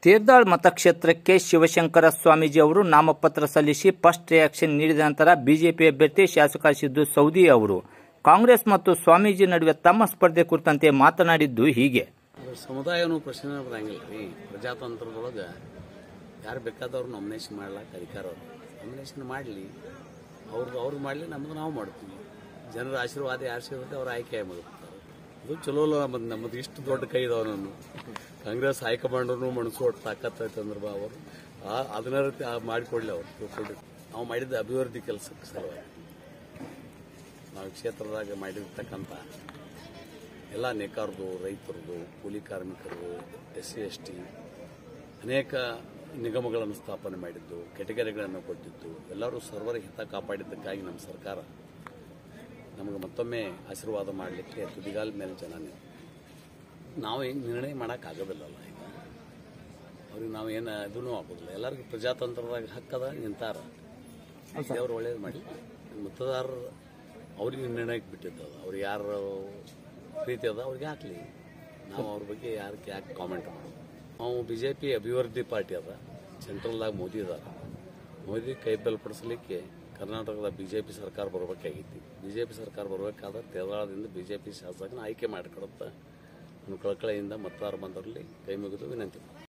ತೀರ್ದಾಳ್ ಮತಕ್ಷೇತ್ರಕ್ಕೆ ಶಿವಶಂಕರ ಸ್ವಾಮೀಜಿ ಅವರು ನಾಮಪತ್ರ ಸಲ್ಲಿಸಿ ಫಸ್ಟ್ ರಿಯಾಕ್ಷನ್ ನೀಡಿದ ನಂತರ ಬಿಜೆಪಿ ಅಭ್ಯರ್ಥಿ ಶಾಸಕ ಸಿದ್ದು ಸೌದಿ ಅವರು ಕಾಂಗ್ರೆಸ್ ಮತ್ತು ಸ್ವಾಮೀಜಿ ನಡುವೆ ತಮ್ಮ ಸ್ಪರ್ಧೆ ಕುರಿತಂತೆ ಮಾತನಾಡಿದ್ದು ಹೀಗೆ ಅದ್ರ ಸಮುದಾಯನೂ ಪ್ರಶ್ನೆ ಬರಂಗಿಲ್ಲ ರೀ ಪ್ರಜಾತಂತ್ರದೊಳಗೆ ಯಾರು ಬೇಕಾದವ್ರು ನಾಮಿನೇಷನ್ ಮಾಡ್ಲಾಕ ಅಧಿಕಾರ ಅವ್ರು ನಾಮಿನೇಷನ್ ಮಾಡಲಿ ಅವ್ರದ್ದು ಅವ್ರು ಮಾಡಲಿ ನಮ್ದು ನಾವು ಮಾಡ್ತೀವಿ ಜನರ ಆಶೀರ್ವಾದ ಯಾರು ಸಿಗುತ್ತೆ ಅವ್ರು ಆಯ್ಕೆ ಮಾಡ್ತಾರೆ ಇದು ಚಲೋ ಅಲ್ಲ ನಮ್ಮದು ನಮ್ಮದು ಇಷ್ಟು ದೊಡ್ಡ ಕೈ ಇದಾವ ನಾನು ಕಾಂಗ್ರೆಸ್ ಹೈಕಮಾಂಡ್ರು ಮನಸ್ಸು ಒಟ್ಟು ತಾಕತ್ತೈತೆ ಅಂದ್ರೆ ಬಾ ಅವರು ಆ- ಅದನ್ನ ರೀತಿ ಆ ಮಾಡಿಕೊಡ್ಲಿ ಅವ್ರು ತಿಳ್ಕೊಳ್ರಿ ನಾವು ಮಾಡಿದ ಅಭಿವೃದ್ಧಿ ಕೆಲಸಕ್ಕೆ ಸಲುವಾಗಿ ನಾವು ಕ್ಷೇತ್ರದಾಗ ಮಾಡಿರ್ತಕ್ಕಂಥ ಎಲ್ಲ ನೇಕಾರದು ರೈತರದು ಕೂಲಿ ಕಾರ್ಮಿಕರದು ಎಸ್ ಸಿ ಎಸ್ ಟಿ ಅನೇಕ ನಿಗಮಗಳನ್ನು ಸ್ಥಾಪನೆ ಮಾಡಿದ್ದು ಕೆಟಗರಿಗಳನ್ನು ಕೊಟ್ಟಿದ್ದು ಎಲ್ಲರೂ ಸರ್ವರ ಹಿತ ಕಾಪಾಡಿದ್ದಕ್ಕಾಗಿ ನಮ್ಮ ಸರ್ಕಾರ ನಮಗೆ ಮತ್ತೊಮ್ಮೆ ಆಶೀರ್ವಾದ ಮಾಡಲಿಕ್ಕೆ ತುದಿಗಾಲ ಮೇಲೆ ಜನನೇ ನಾವು ಹೆಂಗೆ ನಿರ್ಣಯ ಮಾಡೋಕ್ಕಾಗೋದಿಲ್ಲಲ್ಲ ಈಗ ಅವ್ರಿಗೆ ನಾವು ಏನು ಇದೂ ಆಗೋದಿಲ್ಲ ಎಲ್ಲರಿಗೂ ಪ್ರಜಾತಂತ್ರದಾಗ ಹಕ್ಕದ ನಿಂತಾರ ದೇವ್ರು ಒಳ್ಳೇದು ಮಾಡಿ ಮತದಾರರು ಅವ್ರಿಗೆ ನಿರ್ಣಯಕ್ಕೆ ಬಿಟ್ಟಿದ್ದು ಅವ್ರು ಯಾರು ಪ್ರೀತಿ ಅದ ಅವ್ರಿಗೆ ಹಾಕ್ಲಿ ನಾವು ಅವ್ರ ಬಗ್ಗೆ ಯಾರಕ್ಕೆ ಯಾಕೆ ಕಾಮೆಂಟ್ ಮಾಡೋದು ನಾವು ಬಿ ಜೆ ಪಿ ಅಭಿವೃದ್ಧಿ ಪಾರ್ಟಿ ಅದ ಸೆಂಟ್ರಲ್ದಾಗ ಮೋದಿ ಅದಾರ ಮೋದಿ ಕೈ ಬಲಪಡಿಸಲಿಕ್ಕೆ ಕರ್ನಾಟಕದ ಬಿ ಜೆ ಪಿ ಸರ್ಕಾರ ಬರಬೇಕಾಗಿತ್ತು ಬಿ ಜೆ ಪಿ ಸರ್ಕಾರ ಬರಬೇಕಾದ್ರೆ ತೇರಳದಿಂದ ಬಿ ಜೆ ಪಿ ಶಾಸಕನ ಆಯ್ಕೆ ಮಾಡಿಕೊಡುತ್ತೆ ನಾನು ಕಳಕಳಿಯಿಂದ ಮತದಾರ ಬಂದವರಲ್ಲಿ ಕೈ ಮುಗಿದು ವಿನಂತಿ ಮಾಡ್ತೀನಿ.